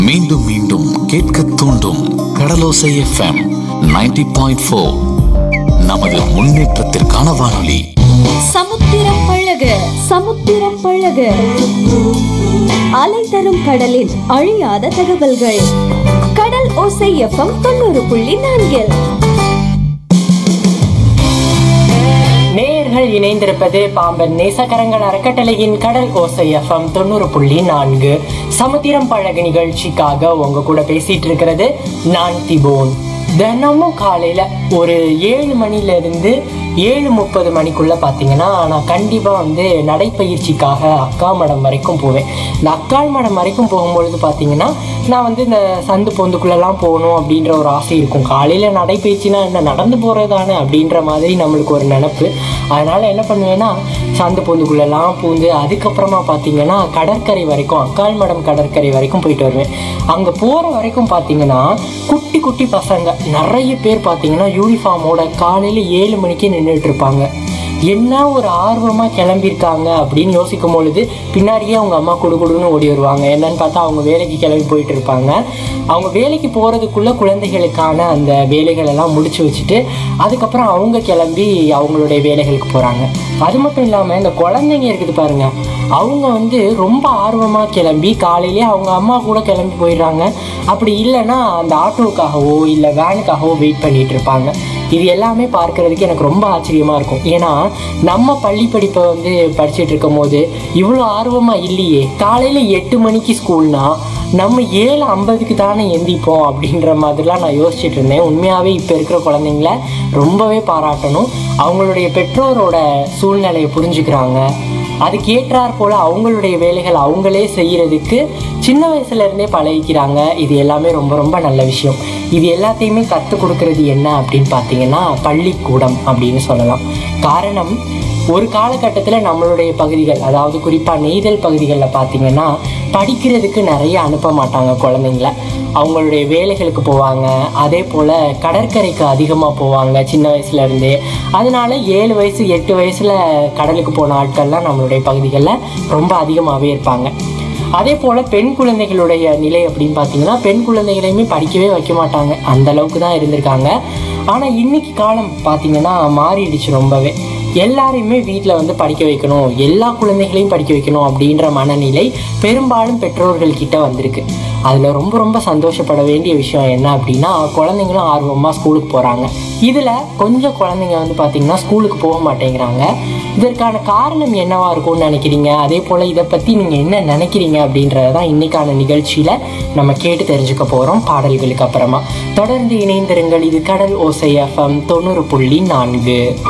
மீண்டும் மீண்டும் கேட்க தூண்டும் கடலோசை எஃப்எம் 90.4 பாயிண்ட் ஃபோர் நமது முன்னேற்றத்திற்கான வானொலி சமுத்திரம் பழக சமுத்திரம் பழக அலை தரும் கடலின் அழியாத தகவல்கள் கடல் ஓசை எஃப்எம் தொண்ணூறு புள்ளி நான்கில் நேயர்கள் இணைந்திருப்பது பாம்பன் நேசக்கரங்கள் அறக்கட்டளையின் கடல் ஓசை எஃப்எம் தொண்ணூறு புள்ளி நான்கு சமுத்திரம் பழக நிகழ்ச்சிக்காக உங்க கூட பேசிட்டு இருக்கிறது நான் திபோன் தினமும் காலையில ஒரு ஏழு மணில இருந்து ஏழு முப்பது மணிக்குள்ள பாத்தீங்கன்னா நான் கண்டிப்பா வந்து நடைப்பயிற்சிக்காக அக்கா மடம் வரைக்கும் போவேன் இந்த அக்கால் மடம் வரைக்கும் போகும்பொழுது பாத்தீங்கன்னா நான் வந்து இந்த சந்து பொந்துக்குள்ளெல்லாம் போகணும் அப்படின்ற ஒரு ஆசை இருக்கும் காலையில நடைப்பயிற்சினா என்ன நடந்து போறதானே அப்படின்ற மாதிரி நம்மளுக்கு ஒரு நினப்பு அதனால என்ன பண்ணுவேன்னா சந்து பொந்துக்குள்ளெல்லாம் பூந்து அதுக்கப்புறமா பார்த்தீங்கன்னா கடற்கரை வரைக்கும் அக்கால் மடம் கடற்கரை வரைக்கும் போயிட்டு வருவேன் அங்கே போகிற வரைக்கும் பார்த்தீங்கன்னா குட்டி குட்டி பசங்க நிறைய பேர் பார்த்தீங்கன்னா யூனிஃபார்மோட காலையில் ஏழு மணிக்கே நின்றுட்டு இருப்பாங்க என்ன ஒரு ஆர்வமா கிளம்பியிருக்காங்க அப்படின்னு யோசிக்கும் பொழுது பின்னாடியே அவங்க அம்மா குடு குடுன்னு ஓடி வருவாங்க என்னன்னு பார்த்தா அவங்க வேலைக்கு கிளம்பி போயிட்டு இருப்பாங்க அவங்க வேலைக்கு போறதுக்குள்ள குழந்தைகளுக்கான அந்த வேலைகள் எல்லாம் முடிச்சு வச்சுட்டு அதுக்கப்புறம் அவங்க கிளம்பி அவங்களுடைய வேலைகளுக்கு போறாங்க அது மட்டும் இல்லாம இந்த குழந்தைங்க இருக்குது பாருங்க அவங்க வந்து ரொம்ப ஆர்வமா கிளம்பி காலையிலே அவங்க அம்மா கூட கிளம்பி போயிடுறாங்க அப்படி இல்லைன்னா அந்த ஆட்டோவுக்காகவோ இல்லை வேனுக்காகவோ வெயிட் பண்ணிட்டு இருப்பாங்க இது எல்லாமே பார்க்கறதுக்கு எனக்கு ரொம்ப ஆச்சரியமா இருக்கும் ஏன்னா நம்ம பள்ளி படிப்பை வந்து படிச்சுட்டு இருக்கும் போது இவ்வளோ ஆர்வமா இல்லையே காலையில எட்டு மணிக்கு ஸ்கூல்னா நம்ம ஏழு ஐம்பதுக்கு தானே எந்திப்போம் அப்படின்ற மாதிரிலாம் நான் யோசிச்சுட்டு இருந்தேன் உண்மையாவே இப்போ இருக்கிற குழந்தைங்கள ரொம்பவே பாராட்டணும் அவங்களுடைய பெற்றோரோட சூழ்நிலையை புரிஞ்சுக்கிறாங்க அதுக்கு ஏற்றாற் போல அவங்களுடைய வேலைகள் அவங்களே செய்யறதுக்கு சின்ன வயசுல இருந்தே பழகிக்கிறாங்க இது எல்லாமே ரொம்ப ரொம்ப நல்ல விஷயம் இது எல்லாத்தையுமே கற்றுக் கொடுக்கறது என்ன அப்படின்னு பார்த்தீங்கன்னா பள்ளிக்கூடம் அப்படின்னு சொல்லலாம் காரணம் ஒரு காலகட்டத்தில் நம்மளுடைய பகுதிகள் அதாவது குறிப்பாக நெய்தல் பகுதிகளில் பார்த்தீங்கன்னா படிக்கிறதுக்கு நிறைய அனுப்ப மாட்டாங்க குழந்தைங்கள அவங்களுடைய வேலைகளுக்கு போவாங்க அதே போல் கடற்கரைக்கு அதிகமாக போவாங்க சின்ன வயசுல இருந்தே அதனால ஏழு வயசு எட்டு வயசில் கடலுக்கு போன ஆட்கள்லாம் நம்மளுடைய பகுதிகளில் ரொம்ப அதிகமாகவே இருப்பாங்க அதே போல் பெண் குழந்தைகளுடைய நிலை அப்படின்னு பார்த்தீங்கன்னா பெண் குழந்தைகளையுமே படிக்கவே வைக்க மாட்டாங்க அந்த அளவுக்கு தான் இருந்திருக்காங்க ஆனால் இன்னைக்கு காலம் பார்த்தீங்கன்னா மாறிடுச்சு ரொம்பவே எல்லாரையுமே வீட்டில் வந்து படிக்க வைக்கணும் எல்லா குழந்தைகளையும் படிக்க வைக்கணும் அப்படின்ற மனநிலை பெரும்பாலும் பெற்றோர்கள் கிட்ட வந்திருக்கு அதில் ரொம்ப ரொம்ப சந்தோஷப்பட வேண்டிய விஷயம் என்ன அப்படின்னா குழந்தைங்களும் ஆர்வமாக ஸ்கூலுக்கு போகிறாங்க இதில் கொஞ்சம் குழந்தைங்க வந்து பார்த்திங்கன்னா ஸ்கூலுக்கு போக மாட்டேங்கிறாங்க இதற்கான காரணம் என்னவா இருக்கும்னு நினைக்கிறீங்க அதே போல் இதை பற்றி நீங்கள் என்ன நினைக்கிறீங்க அப்படின்றத தான் இன்னைக்கான நிகழ்ச்சியில் நம்ம கேட்டு தெரிஞ்சுக்க போகிறோம் பாடல்களுக்கு அப்புறமா தொடர்ந்து இணைந்திருங்கள் இது கடல் ஓசை எஃப்எம் தொண்ணூறு புள்ளி நான்கு